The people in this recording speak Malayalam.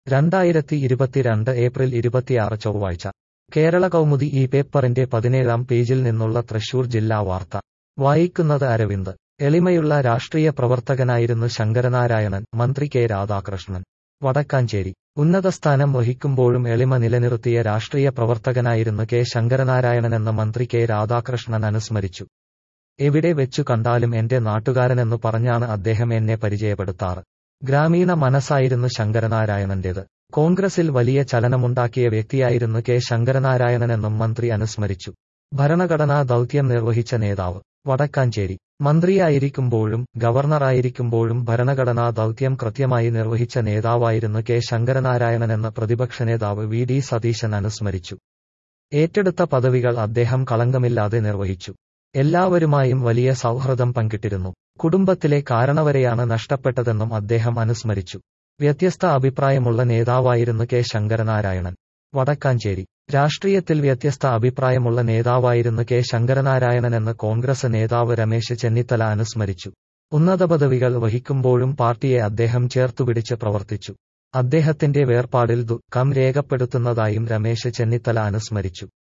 രണ്ടായിരത്തി ഇരുപത്തിരണ്ട് ഏപ്രിൽ ഇരുപത്തിയാറ് ചൊവ്വാഴ്ച കേരള കൗമുദി ഈ പേപ്പറിന്റെ പതിനേഴാം പേജിൽ നിന്നുള്ള തൃശൂർ ജില്ലാ വാർത്ത വായിക്കുന്നത് അരവിന്ദ് എളിമയുള്ള രാഷ്ട്രീയ പ്രവർത്തകനായിരുന്നു ശങ്കരനാരായണൻ മന്ത്രി കെ രാധാകൃഷ്ണൻ വടക്കാഞ്ചേരി ഉന്നതസ്ഥാനം വഹിക്കുമ്പോഴും എളിമ നിലനിർത്തിയ രാഷ്ട്രീയ പ്രവർത്തകനായിരുന്നു കെ ശങ്കരനാരായണനെന്ന് മന്ത്രി കെ രാധാകൃഷ്ണൻ അനുസ്മരിച്ചു എവിടെ വെച്ചു കണ്ടാലും എന്റെ നാട്ടുകാരനെന്നു പറഞ്ഞാണ് അദ്ദേഹം എന്നെ പരിചയപ്പെടുത്താറ് ഗ്രാമീണ മനസ്സായിരുന്നു ശങ്കരനാരായണന്റേത് കോൺഗ്രസിൽ വലിയ ചലനമുണ്ടാക്കിയ വ്യക്തിയായിരുന്നു കെ ശങ്കരനാരായണനെന്നും മന്ത്രി അനുസ്മരിച്ചു ഭരണഘടനാ ദൗത്യം നിർവഹിച്ച നേതാവ് വടക്കാഞ്ചേരി മന്ത്രിയായിരിക്കുമ്പോഴും ഗവർണറായിരിക്കുമ്പോഴും ഭരണഘടനാ ദൗത്യം കൃത്യമായി നിർവഹിച്ച നേതാവായിരുന്നു കെ ശങ്കരനാരായണനെന്ന് പ്രതിപക്ഷ നേതാവ് വി ഡി സതീശൻ അനുസ്മരിച്ചു ഏറ്റെടുത്ത പദവികൾ അദ്ദേഹം കളങ്കമില്ലാതെ നിർവഹിച്ചു എല്ലാവരുമായും വലിയ സൗഹൃദം പങ്കിട്ടിരുന്നു കുടുംബത്തിലെ കാരണവരെയാണ് നഷ്ടപ്പെട്ടതെന്നും അദ്ദേഹം അനുസ്മരിച്ചു വ്യത്യസ്ത അഭിപ്രായമുള്ള നേതാവായിരുന്നു കെ ശങ്കരനാരായണൻ വടക്കാഞ്ചേരി രാഷ്ട്രീയത്തിൽ വ്യത്യസ്ത അഭിപ്രായമുള്ള നേതാവായിരുന്നു കെ ശങ്കരനാരായണനെന്ന് കോൺഗ്രസ് നേതാവ് രമേശ് ചെന്നിത്തല അനുസ്മരിച്ചു ഉന്നത പദവികൾ വഹിക്കുമ്പോഴും പാർട്ടിയെ അദ്ദേഹം ചേർത്തുപിടിച്ച് പ്രവർത്തിച്ചു അദ്ദേഹത്തിന്റെ വേർപാടിൽ ദുഃഖം രേഖപ്പെടുത്തുന്നതായും രമേശ് ചെന്നിത്തല അനുസ്മരിച്ചു